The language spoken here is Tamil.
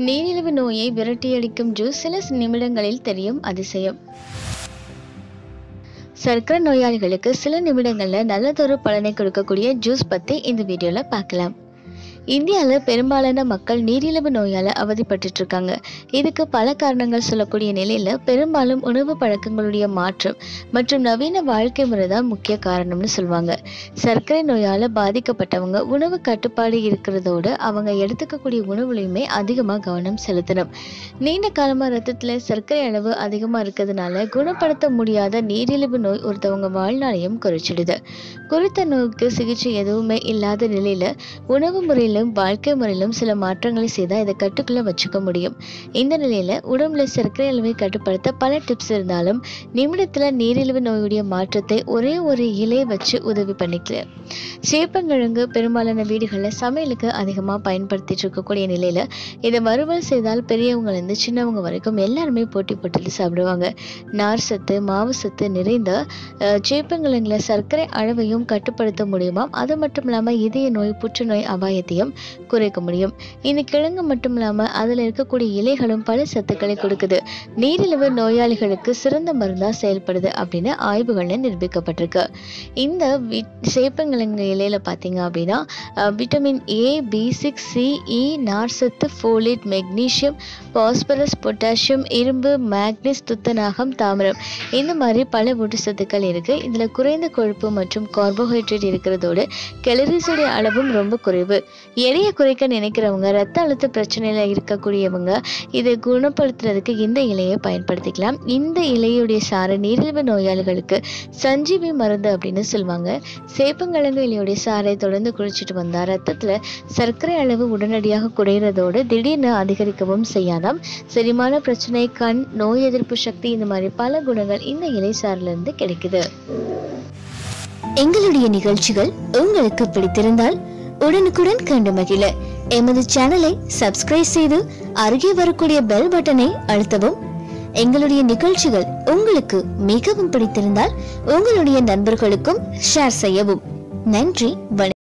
நீரிழிவு நோயை விரட்டியடிக்கும் ஜூஸ் சில நிமிடங்களில் தெரியும் அதிசயம் சர்க்கரை நோயாளிகளுக்கு சில நிமிடங்கள்ல நல்லதொரு பலனை கொடுக்கக்கூடிய ஜூஸ் பத்தி இந்த வீடியோல பார்க்கலாம் இந்தியாவில் பெரும்பாலான மக்கள் நீரிழிவு நோயால் அவதிப்பட்டுட்டு இருக்காங்க இதுக்கு பல காரணங்கள் சொல்லக்கூடிய நிலையில் பெரும்பாலும் உணவு பழக்கங்களுடைய மாற்றம் மற்றும் நவீன வாழ்க்கை முறை தான் முக்கிய காரணம்னு சொல்லுவாங்க சர்க்கரை நோயால் பாதிக்கப்பட்டவங்க உணவு கட்டுப்பாடு இருக்கிறதோடு அவங்க எடுத்துக்கக்கூடிய உணவுலையுமே அதிகமாக கவனம் செலுத்தணும் நீண்ட காலமாக ரத்தத்தில் சர்க்கரை அளவு அதிகமாக இருக்கிறதுனால குணப்படுத்த முடியாத நீரிழிவு நோய் ஒருத்தவங்க வாழ்நாளையும் குறைச்சிடுது குறித்த நோய்க்கு சிகிச்சை எதுவுமே இல்லாத நிலையில் உணவு முறையிலும் வாழ்க்கை முறையிலும் சில மாற்றங்களை செய்தால் இதை கட்டுக்குள்ளே வச்சுக்க முடியும் இந்த நிலையில் உடம்புல சர்க்கரை அளவை கட்டுப்படுத்த பல டிப்ஸ் இருந்தாலும் நிமிடத்தில் நீரிழிவு நோயுடைய மாற்றத்தை ஒரே ஒரு இலை வச்சு உதவி பண்ணிக்கலாம் சேப்பங்கிழங்கு பெரும்பாலான வீடுகளில் சமையலுக்கு அதிகமாக பயன்படுத்திட்டு இருக்கக்கூடிய நிலையில் இதை வறுவல் செய்தால் பெரியவங்கலேருந்து சின்னவங்க வரைக்கும் எல்லாருமே போட்டி போட்டுட்டு சாப்பிடுவாங்க நார் சத்து மாவு சத்து நிறைந்த அஹ், சேப்பங்கிழங்குல சர்க்கரை அளவையும் கட்டுப்படுத்த முடியுமா அது மட்டும் இல்லாமல் இதய நோய் புற்றுநோய் அபாயத்தையும் குறைக்க முடியும் இந்த கிழங்கு மட்டும் இல்லாமல் அதில் இருக்கக்கூடிய இலைகளும் பல சத்துக்களை கொடுக்குது நீரிழிவு நோயாளிகளுக்கு சிறந்த மருந்தாக செயல்படுது அப்படின்னு ஆய்வுகளில் நிரூபிக்கப்பட்டிருக்கு இந்த வி- சேப்பங்கிழங்கு இலையில பார்த்தீங்க அப்படின்னா அஹ், vitamin A B six C E நார்சத்து ஃபோலேட் மெக்னீசியம் பாஸ்பரஸ் பொட்டாசியம் இரும்பு மேக்னீஸ் துத்தநாகம் தாமிரம் இந்த மாதிரி பல ஊட்டச்சத்துக்கள் இருக்கு இதுல குறைந்த கொழுப்பு மற்றும் கார்போஹைட்ரேட் இருக்கிறதோடு கெலரிஸுடைய அளவும் ரொம்ப குறைவு எடையை குறைக்க நினைக்கிறவங்க ரத்த அழுத்த பிரச்சனையில இருக்கக்கூடியவங்க இதை குணப்படுத்துறதுக்கு இந்த இலையை பயன்படுத்திக்கலாம் இந்த இலையுடைய சாறு நீரிழிவு நோயாளிகளுக்கு சஞ்சீவி மருந்து அப்படின்னு சொல்லுவாங்க சேப்பங்கிழங்கு இலையுடைய சாறை தொடர்ந்து குடிச்சிட்டு வந்தா ரத்தத்துல சர்க்கரை அளவு உடனடியாக குறையிறதோடு திடீர்னு அதிகரிக்கவும் செய்யாதாம் செரிமான பிரச்சனை கண் நோய் எதிர்ப்பு சக்தி இந்த மாதிரி பல குணங்கள் இந்த இலை சாறுல இருந்து கிடைக்குது எங்களுடைய நிகழ்ச்சிகள் உங்களுக்கு பிடித்திருந்தால் உடனுக்குடன் கண்டு மகிழ எமது சேனலை சப்ஸ்கிரைப் செய்து அருகே வரக்கூடிய பெல் பட்டனை அழுத்தவும் எங்களுடைய நிகழ்ச்சிகள் உங்களுக்கு மிகவும் பிடித்திருந்தால் உங்களுடைய நண்பர்களுக்கும் ஷேர் செய்யவும் நன்றி வணக்கம்